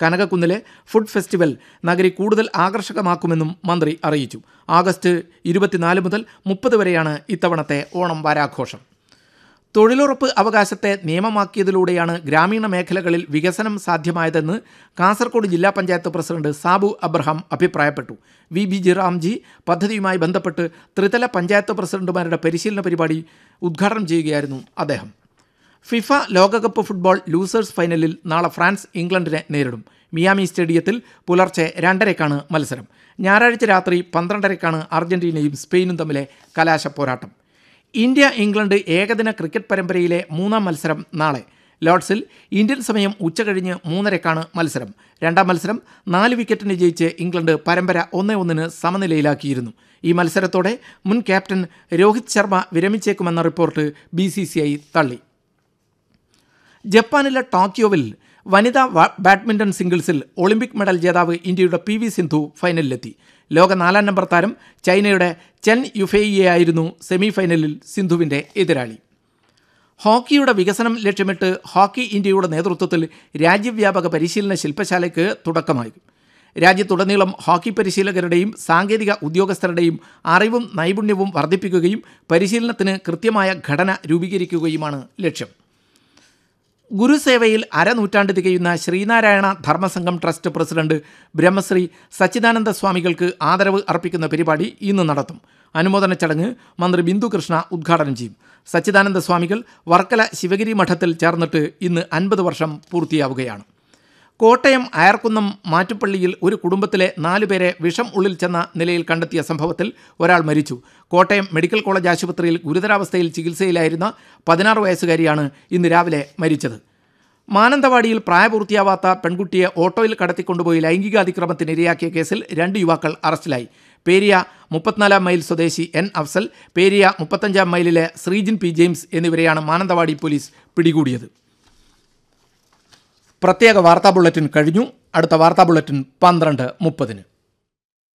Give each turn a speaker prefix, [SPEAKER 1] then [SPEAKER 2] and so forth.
[SPEAKER 1] കനകക്കുന്നിലെ food festival നഗരി കൂടുതൽ ആകർഷകമാക്കുമെന്നും മന്ത്രി അറിയിച്ചു ആഗസ്റ്റ് ഇരുപത്തിനാല് മുതൽ മുപ്പത് വരെയാണ് ഇത്തവണത്തെ ഓണം വാരാഘോഷം തൊഴിലുറപ്പ് അവകാശത്തെ നിയമമാക്കിയതിലൂടെയാണ് ഗ്രാമീണ മേഖലകളിൽ വികസനം സാധ്യമായതെന്ന് കാസർഗോഡ് ജില്ലാ പഞ്ചായത്ത് പ്രസിഡന്റ് സാബു അബ്രഹാം അഭിപ്രായപ്പെട്ടു വി ബി ജി റാംജി പദ്ധതിയുമായി ബന്ധപ്പെട്ട് ത്രിതല പഞ്ചായത്ത് പ്രസിഡന്റുമാരുടെ പരിശീലന പരിപാടി ഉദ്ഘാടനം ചെയ്യുകയായിരുന്നു അദ്ദേഹം ഫിഫ ലോകകപ്പ് ഫുട്ബോൾ ലൂസേഴ്സ് ഫൈനലിൽ നാളെ ഫ്രാൻസ് ഇംഗ്ലണ്ടിനെ നേരിടും മിയാമി സ്റ്റേഡിയത്തിൽ പുലർച്ചെ രണ്ടരയ്ക്കാണ് മത്സരം ഞായറാഴ്ച രാത്രി പന്ത്രണ്ടരയ്ക്കാണ് അർജന്റീനയും സ്പെയിനും തമ്മിലെ കലാശ പോരാട്ടം ഇന്ത്യ ഇംഗ്ലണ്ട് ഏകദിന ക്രിക്കറ്റ് പരമ്പരയിലെ മൂന്നാം മത്സരം നാളെ ലോർഡ്സിൽ ഇന്ത്യൻ സമയം ഉച്ചകഴിഞ്ഞ് മൂന്നരക്കാണ് മത്സരം രണ്ടാം മത്സരം നാല് വിക്കറ്റിന് ജയിച്ച് ഇംഗ്ലണ്ട് പരമ്പര ഒന്നേ ഒന്നിന് സമനിലയിലാക്കിയിരുന്നു ഈ മത്സരത്തോടെ മുൻ ക്യാപ്റ്റൻ രോഹിത് ശർമ്മ വിരമിച്ചേക്കുമെന്ന report B C C I തള്ളി ജപ്പാനിലെ ടോക്കിയോവിൽ വനിതാ വ- ബാഡ്മിന്റൺ സിംഗിൾസിൽ ഒളിമ്പിക് മെഡൽ ജേതാവ് ഇന്ത്യയുടെ പി വി സിന്ധു ഫൈനലിലെത്തി ലോക നാലാം നമ്പർ താരം ചൈനയുടെ ചെൻ യുഫേയിയായിരുന്നു സെമി ഫൈനലിൽ സിന്ധുവിൻ്റെ എതിരാളി ഹോക്കിയുടെ വികസനം ലക്ഷ്യമിട്ട് ഹോക്കി ഇന്ത്യയുടെ നേതൃത്വത്തിൽ രാജ്യവ്യാപക പരിശീലന ശില്പശാലയ്ക്ക് തുടക്കമായി രാജ്യത്തുടനീളം ഹോക്കി പരിശീലകരുടെയും സാങ്കേതിക ഉദ്യോഗസ്ഥരുടെയും അറിവും നൈപുണ്യവും വർദ്ധിപ്പിക്കുകയും പരിശീലനത്തിന് കൃത്യമായ ഘടന രൂപീകരിക്കുകയുമാണ് ലക്ഷ്യം ഗുരുസേവയിൽ അരനൂറ്റാണ്ട് തികയുന്ന ശ്രീനാരായണ ധർമ്മസംഘം ട്രസ്റ്റ് പ്രസിഡന്റ് ബ്രഹ്മശ്രീ സച്ചിദാനന്ദ സ്വാമികൾക്ക് ആദരവ് അർപ്പിക്കുന്ന പരിപാടി ഇന്ന് നടത്തും അനുമോദന ചടങ്ങ് മന്ത്രി ബിന്ദു കൃഷ്ണ ഉദ്ഘാടനം ചെയ്യും സച്ചിദാനന്ദ സ്വാമികൾ വർക്കല ശിവഗിരി മഠത്തിൽ ചേർന്നിട്ട് ഇന്ന് അൻപത് വർഷം പൂർത്തിയാവുകയാണ് കോട്ടയം അയർക്കുന്നം മാറ്റുപള്ളിയിൽ ഒരു കുടുംബത്തിലെ നാലുപേരെ വിഷം ഉള്ളിൽ ചെന്ന നിലയിൽ കണ്ടെത്തിയ സംഭവത്തിൽ ഒരാൾ മരിച്ചു കോട്ടയം മെഡിക്കൽ കോളേജ് ആശുപത്രിയിൽ ഗുരുതരാവസ്ഥയിൽ ചികിത്സയിലായിരുന്ന പതിനാറ് വയസ്സുകാരിയാണ് ഇന്ന് രാവിലെ മരിച്ചത് മാനന്തവാടിയിൽ പ്രായപൂർത്തിയാവാത്ത പെൺകുട്ടിയെ ഓട്ടോയിൽ കടത്തിക്കൊണ്ടുപോയി ലൈംഗികാതിക്രമത്തിനിരയാക്കിയ കേസിൽ രണ്ട് യുവാക്കൾ അറസ്റ്റിലായി പേരിയ മുപ്പത്തിനാലാം മൈൽ സ്വദേശി എൻ അഫ്സൽ പേരിയ മുപ്പത്തഞ്ചാം മൈലിലെ ശ്രീജിൻ പി ജെയിംസ് എന്നിവരെയാണ് മാനന്തവാടി പോലീസ് പിടികൂടിയത് പ്രത്യേക വാർത്താ ബുള്ളറ്റിൻ കഴിഞ്ഞു അടുത്ത വാർത്താ ബുള്ളറ്റിൻ പന്ത്രണ്ട് മുപ്പതിന്